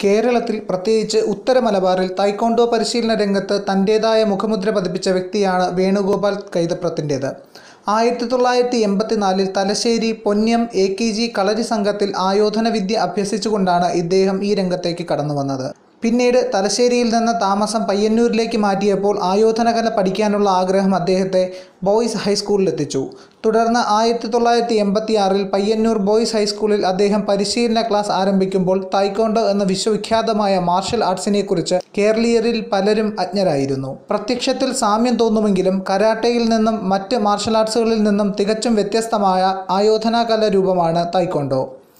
കേരളത്തിൽ പ്രത്യേകിച്ച് ഉത്തര മലബാറിൽ തായ്ക്കൊണ്ടോ പരിശീലന രംഗത്ത് തൻ്റേതായ മുഖമുദ്ര പതിപ്പിച്ച വ്യക്തിയാണ് വേണുഗോപാൽ കൈതപ്രത്തിൻ്റേത് ആയിരത്തി തൊള്ളായിരത്തി എൺപത്തിനാലിൽ Thalassery Ponnam A K G kalari സംഘത്തിൽ ആയോധന വിദ്യ അഭ്യസിച്ചുകൊണ്ടാണ് ഇദ്ദേഹം ഈ രംഗത്തേക്ക് കടന്നു വന്നത് പിന്നീട് തലശ്ശേരിയിൽ നിന്ന് താമസം പയ്യന്നൂരിലേക്ക് മാറ്റിയപ്പോൾ ആയോധനകല പഠിക്കാനുള്ള ആഗ്രഹം അദ്ദേഹത്തെ ബോയ്സ് ഹൈസ്കൂളിലെത്തിച്ചു തുടർന്ന് ആയിരത്തി തൊള്ളായിരത്തി എൺപത്തി ആറിൽ പയ്യന്നൂർ ബോയ്സ് ഹൈസ്കൂളിൽ അദ്ദേഹം പരിശീലന ക്ലാസ് ആരംഭിക്കുമ്പോൾ തായ്ക്കൊണ്ടോ എന്ന വിശ്വവിഖ്യാതമായ മാർഷൽ ആർട്സിനെക്കുറിച്ച് കേരളീയരിൽ പലരും അജ്ഞരായിരുന്നു പ്രത്യക്ഷത്തിൽ സാമ്യം തോന്നുമെങ്കിലും കരാട്ടയിൽ നിന്നും മറ്റ് മാർഷൽ ആർട്സുകളിൽ നിന്നും തികച്ചും വ്യത്യസ്തമായ ആയോധനാ കല രൂപമാണ് തായ്ക്കൊണ്ടോ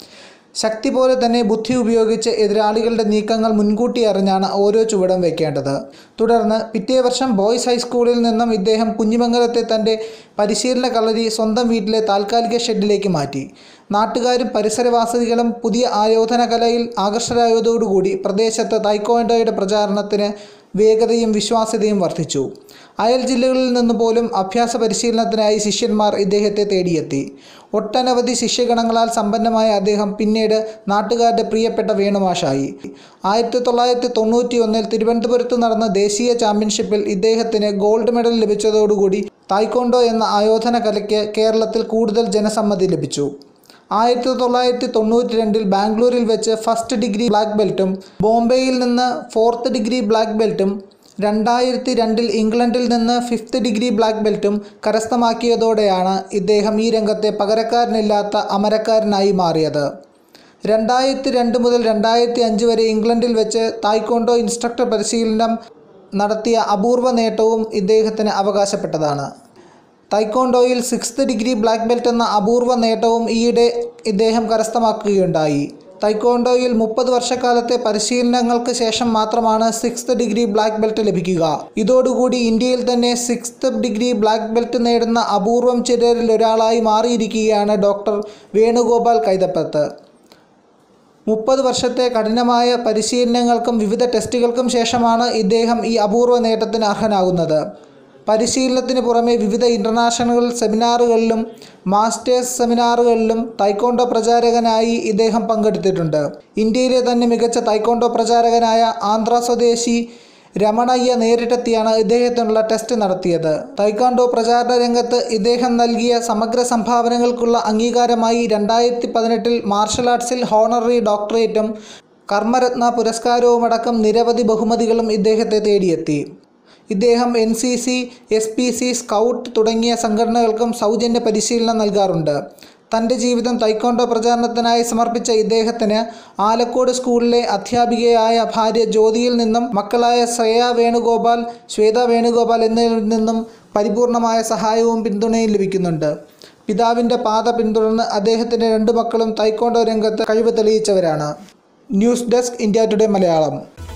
ശക്തി പോലെ തന്നെ ബുദ്ധി ഉപയോഗിച്ച് എതിരാളികളുടെ നീക്കങ്ങൾ മുൻകൂട്ടി അറിഞ്ഞാണ് ഓരോ ചുവടും വയ്ക്കേണ്ടത് തുടർന്ന് പിറ്റേ വർഷം ബോയ്സ് ഹൈസ്കൂളിൽ നിന്നും ഇദ്ദേഹം കുഞ്ഞിമംഗലത്തെ തൻ്റെ പരിശീലന കളരി സ്വന്തം വീട്ടിലെ താൽക്കാലിക ഷെഡിലേക്ക് മാറ്റി നാട്ടുകാരും പരിസരവാസികളും പുതിയ ആയോധന കലയിൽ ആകർഷരായതോടുകൂടി പ്രദേശത്ത് തായ്ക്കോണ്ടോയുടെ പ്രചാരണത്തിന് വേഗതയും വിശ്വാസ്യതയും വർദ്ധിച്ചു അയൽ ജില്ലകളിൽ നിന്ന് പോലും അഭ്യാസ പരിശീലനത്തിനായി ശിഷ്യന്മാർ ഇദ്ദേഹത്തെ തേടിയെത്തി ഒട്ടനവധി ശിഷ്യഗണങ്ങളാൽ സമ്പന്നമായ അദ്ദേഹം പിന്നീട് നാട്ടുകാരുടെ പ്രിയപ്പെട്ട വേണുമാഷായി ആയിരത്തി തൊള്ളായിരത്തി തൊണ്ണൂറ്റി ഒന്നിൽ തിരുവനന്തപുരത്ത് നടന്ന ദേശീയ ചാമ്പ്യൻഷിപ്പിൽ ഇദ്ദേഹത്തിന് ഗോൾഡ് മെഡൽ ലഭിച്ചതോടുകൂടി തായ്ക്കൊണ്ടോ എന്ന ആയോധന കലയ്ക്ക് കേരളത്തിൽ കൂടുതൽ ജനസമ്മതി ലഭിച്ചു ആയിരത്തി തൊള്ളായിരത്തി തൊണ്ണൂറ്റി രണ്ടിൽ ബാംഗ്ലൂരിൽ വെച്ച് ഫസ്റ്റ് ഡിഗ്രി ബ്ലാക്ക് ബെൽറ്റും ബോംബെയിൽ നിന്ന് ഫോർത്ത് ഡിഗ്രി ബ്ലാക്ക് ബെൽറ്റും രണ്ടായിരത്തി രണ്ടിൽ ഇംഗ്ലണ്ടിൽ നിന്ന് ഫിഫ്ത്ത് ഡിഗ്രി ബ്ലാക്ക് ബെൽറ്റും കരസ്ഥമാക്കിയതോടെയാണ് ഇദ്ദേഹം ഈ രംഗത്തെ പകരക്കാരനില്ലാത്ത അമരക്കാരനായി മാറിയത് രണ്ടായിരത്തി രണ്ട് മുതൽ രണ്ടായിരത്തി അഞ്ച് വരെ ഇംഗ്ലണ്ടിൽ വെച്ച് തായ്ക്കൊണ്ടോ ഇൻസ്ട്രക്ടർ പരിശീലനം നടത്തിയ അപൂർവ നേട്ടവും ഇദ്ദേഹത്തിന് അവകാശപ്പെട്ടതാണ് തൈക്കോണ്ടോയിൽ സിക്സ്ത് ഡിഗ്രി ബ്ലാക്ക് ബെൽറ്റ് എന്ന അപൂർവ നേട്ടവും ഈയിടെ ഇദ്ദേഹം കരസ്ഥമാക്കുകയുണ്ടായി തൈക്കോണ്ടോയിൽ മുപ്പത് വർഷക്കാലത്തെ പരിശീലനങ്ങൾക്ക് ശേഷം മാത്രമാണ് സിക്സ്ത് ഡിഗ്രി ബ്ലാക്ക് ബെൽറ്റ് ലഭിക്കുക ഇതോടുകൂടി ഇന്ത്യയിൽ തന്നെ സിക്സ്ത് ഡിഗ്രി ബ്ലാക്ക് ബെൽറ്റ് നേടുന്ന അപൂർവം ചിലരിൽ ഒരാളായി മാറിയിരിക്കുകയാണ് ഡോക്ടർ വേണുഗോപാൽ കൈതപ്പത്ത് മുപ്പത് വർഷത്തെ കഠിനമായ പരിശീലനങ്ങൾക്കും വിവിധ ടെസ്റ്റുകൾക്കും ശേഷമാണ് ഇദ്ദേഹം ഈ അപൂർവ നേട്ടത്തിന് അർഹനാകുന്നത് പരിശീലനത്തിന് പുറമെ വിവിധ ഇൻ്റർനാഷണൽ സെമിനാറുകളിലും മാസ്റ്റേഴ്സ് സെമിനാറുകളിലും തൈക്കോണ്ടോ പ്രചാരകനായി ഇദ്ദേഹം പങ്കെടുത്തിട്ടുണ്ട് ഇന്ത്യയിലെ തന്നെ മികച്ച തൈക്കോണ്ടോ പ്രചാരകനായ ആന്ധ്ര സ്വദേശി രമണയ്യ നേരിട്ടെത്തിയാണ് ഇദ്ദേഹത്തിനുള്ള ടെസ്റ്റ് നടത്തിയത് തൈക്കാണ്ടോ പ്രചാരണ രംഗത്ത് ഇദ്ദേഹം നൽകിയ സമഗ്ര സംഭാവനകൾക്കുള്ള അംഗീകാരമായി രണ്ടായിരത്തി പതിനെട്ടിൽ മാർഷൽ ആർട്സിൽ ഹോണററി ഡോക്ടറേറ്റും കർമ്മരത്ന പുരസ്കാരവുമടക്കം നിരവധി ബഹുമതികളും ഇദ്ദേഹത്തെ തേടിയെത്തി ഇദ്ദേഹം N C C S P C scout തുടങ്ങിയ സംഘടനകൾക്കും സൗജന്യ പരിശീലനം നൽകാറുണ്ട് തൻ്റെ ജീവിതം തൈക്കോണ്ടോ പ്രചാരണത്തിനായി സമർപ്പിച്ച ഇദ്ദേഹത്തിന് ആലക്കോട് സ്കൂളിലെ അധ്യാപികയായ ഭാര്യ ജ്യോതിയിൽ നിന്നും മക്കളായ ശ്രേയ വേണുഗോപാൽ ശ്വേത വേണുഗോപാൽ എന്നിവരിൽ നിന്നും പരിപൂർണമായ സഹായവും പിന്തുണയും ലഭിക്കുന്നുണ്ട് പിതാവിൻ്റെ പാത പിന്തുടർന്ന് അദ്ദേഹത്തിൻ്റെ രണ്ട് മക്കളും തൈക്കോണ്ടോ രംഗത്ത് കഴിവ് തെളിയിച്ചവരാണ് news desk India Today Malayalam